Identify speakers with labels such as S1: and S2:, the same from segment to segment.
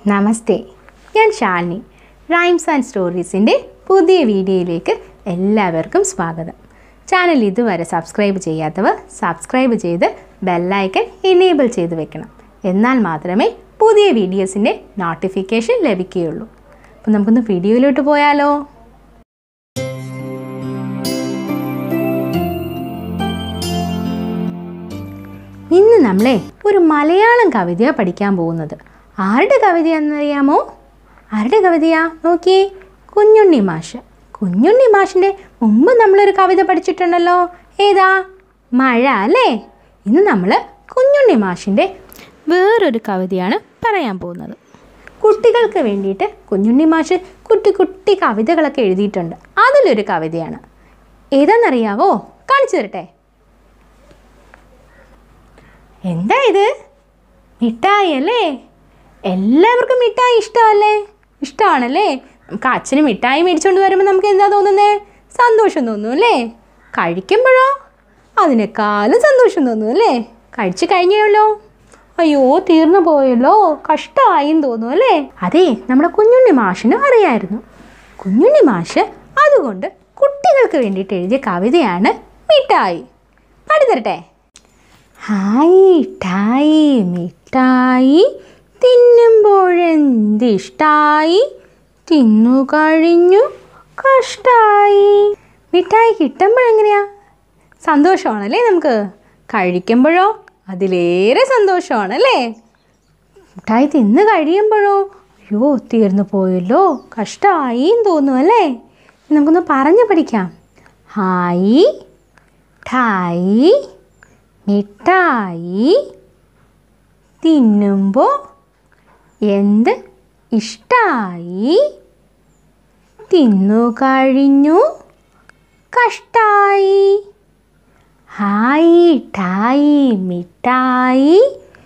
S1: നമസ്തേ ഞാൻ Shalini rhymes and സ്റ്റോറീസിൻ്റെ പുതിയ വീഡിയോയിലേക്ക് എല്ലാവർക്കും സ്വാഗതം ചാനൽ ഇതുവരെ സബ്സ്ക്രൈബ് ചെയ്യാത്തവർ സബ്സ്ക്രൈബ് ചെയ്ത് ബെല്ലൈക്കൻ എനേബിൾ ചെയ്ത് വെക്കണം എന്നാൽ മാത്രമേ പുതിയ വീഡിയോസിൻ്റെ നോട്ടിഫിക്കേഷൻ ലഭിക്കുകയുള്ളൂ അപ്പോൾ നമുക്കൊന്ന് വീഡിയോയിലോട്ട് പോയാലോ ഇന്ന് നമ്മളെ ഒരു മലയാളം കവിതയാണ് പഠിക്കാൻ പോകുന്നത് ആരുടെ കവിതയാണെന്നറിയാമോ ആരുടെ കവിതയാ നോക്കിയേ കുഞ്ഞുണ്ണി മാഷ് കുഞ്ഞുണ്ണി മാഷിൻ്റെ മുമ്പ് നമ്മളൊരു കവിത പഠിച്ചിട്ടുണ്ടല്ലോ ഏതാ മഴ അല്ലേ ഇന്ന് നമ്മൾ കുഞ്ഞുണ്ണി മാഷിൻ്റെ വേറൊരു കവിതയാണ് പറയാൻ പോകുന്നത് കുട്ടികൾക്ക് വേണ്ടിയിട്ട് കുഞ്ഞുണ്ണി മാഷ് കുട്ടി കുട്ടി കവിതകളൊക്കെ എഴുതിയിട്ടുണ്ട് അതിലൊരു കവിതയാണ് ഏതാണെന്നറിയാവോ കാണിച്ചു തരട്ടെ എന്താ ഇത് മിഠായി അല്ലേ എല്ലാവർക്കും മിഠായി ഇഷ്ടമല്ലേ ഇഷ്ടമാണല്ലേ നമുക്ക് അച്ഛന് മിഠായി മേടിച്ചുകൊണ്ട് വരുമ്പോൾ നമുക്ക് എന്താ തോന്നുന്നേ സന്തോഷം തോന്നും അല്ലേ കഴിക്കുമ്പോഴോ അതിനേക്കാളും സന്തോഷം തോന്നും അല്ലേ കഴിച്ചു കഴിഞ്ഞല്ലോ അയ്യോ തീർന്നു പോയല്ലോ കഷ്ടമായും തോന്നും അല്ലേ അതെ നമ്മുടെ കുഞ്ഞുണ്ണി മാഷിനും അറിയായിരുന്നു കുഞ്ഞുണ്ണി മാഷ് അതുകൊണ്ട് കുട്ടികൾക്ക് വേണ്ടിയിട്ട് എഴുതിയ കവിതയാണ് മിഠായി പാടി തരട്ടെ ഹായ് ഠായി മിഠായി തിന്നുമ്പോഴെന്തിഷ്ടായി തിന്നു കഴിഞ്ഞു കഷ്ടായി മിഠായി കിട്ടുമ്പോഴെങ്ങനെയാ സന്തോഷമാണല്ലേ നമുക്ക് കഴിക്കുമ്പോഴോ അതിലേറെ സന്തോഷമാണല്ലേ മിഠായി തിന്ന് കഴിയുമ്പോഴോ അയ്യോ തീർന്നു പോയല്ലോ കഷ്ടമായി തോന്നും അല്ലേ നമുക്കൊന്ന് പറഞ്ഞു പഠിക്കാം ഹായ് ഠായി മിഠായി തിന്നുമ്പോൾ എന്ത് ഇഷ്ടായി തിന്നു കഴിഞ്ഞു കഷ്ടായി ഹായ് ഠായി മിഠായി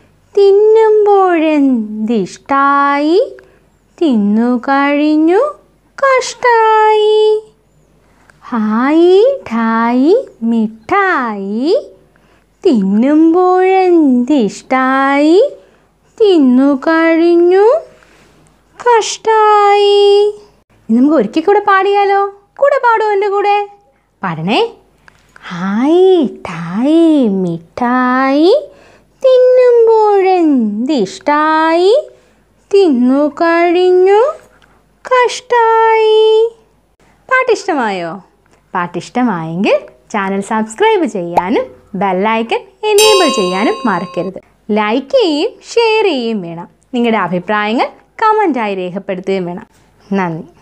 S1: തിന്നുമ്പോഴെന്തിഷ്ടായി തിന്നു കഴിഞ്ഞു കഷ്ടായി ഹായ് ഠായി മിഠായി തിന്നുമ്പോഴെന്തിഷ്ടായി തിന്നു കഴിഞ്ഞു കഷ്ടായി ഇനി നമുക്ക് ഒരിക്കൽ കൂടെ പാടിയാലോ കൂടെ പാടുമോ എൻ്റെ കൂടെ പാടണേ ഹായ് ഠായി മിഠായി തിന്നുമ്പോഴെന്തിഷ്ടായി തിന്നു കഴിഞ്ഞു കഷ്ടായി പാട്ടിഷ്ടമായോ പാട്ടിഷ്ടമായെങ്കിൽ ചാനൽ സബ്സ്ക്രൈബ് ചെയ്യാനും ബെല്ലൈക്കൻ എനേബിൾ ചെയ്യാനും മറക്കരുത് ലൈക്ക് ചെയ്യുകയും ഷെയർ ചെയ്യുകയും വേണം നിങ്ങളുടെ അഭിപ്രായങ്ങൾ കമൻറ്റായി രേഖപ്പെടുത്തുകയും വേണം നന്ദി